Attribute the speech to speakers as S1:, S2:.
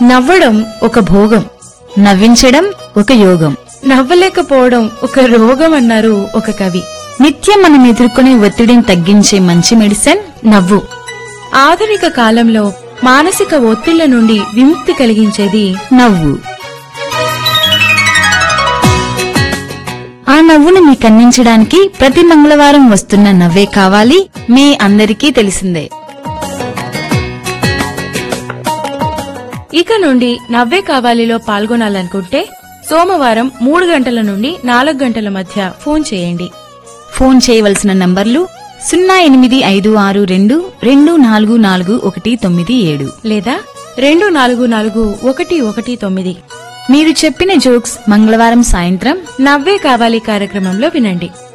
S1: నవ్వడం ఒక భోగం
S2: నవ్వించడం ఒక యోగం
S1: నవ్వలేకపోవడం ఒక రోగం అన్నారు ఒక కవి
S2: నిత్యం మనం ఎదుర్కొనే ఒత్తిడిని తగ్గించే మంచి మెడిసిన్
S1: నవ్వు ఆధునిక కాలంలో మానసిక ఒత్తిళ్ల నుండి విముక్తి కలిగించేది
S2: నవ్వు ఆ నవ్వును మీకు అందించడానికి ప్రతి మంగళవారం వస్తున్న నవ్వే కావాలి మీ అందరికీ తెలిసిందే
S1: ఇక నుండి నవ్వే కావాలిలో పాల్గొనాలనుకుంటే సోమవారం మూడు గంటల నుండి నాలుగు గంటల మధ్య ఫోన్ చేయండి
S2: ఫోన్ చేయవలసిన నంబర్లు సున్నా ఎనిమిది ఐదు ఆరు రెండు రెండు నాలుగు నాలుగు ఒకటి తొమ్మిది ఏడు
S1: లేదా రెండు నాలుగు నాలుగు ఒకటి ఒకటి తొమ్మిది
S2: మీరు చెప్పిన జోక్స్ మంగళవారం సాయంత్రం
S1: నవ్వే కావాలి కార్యక్రమంలో వినండి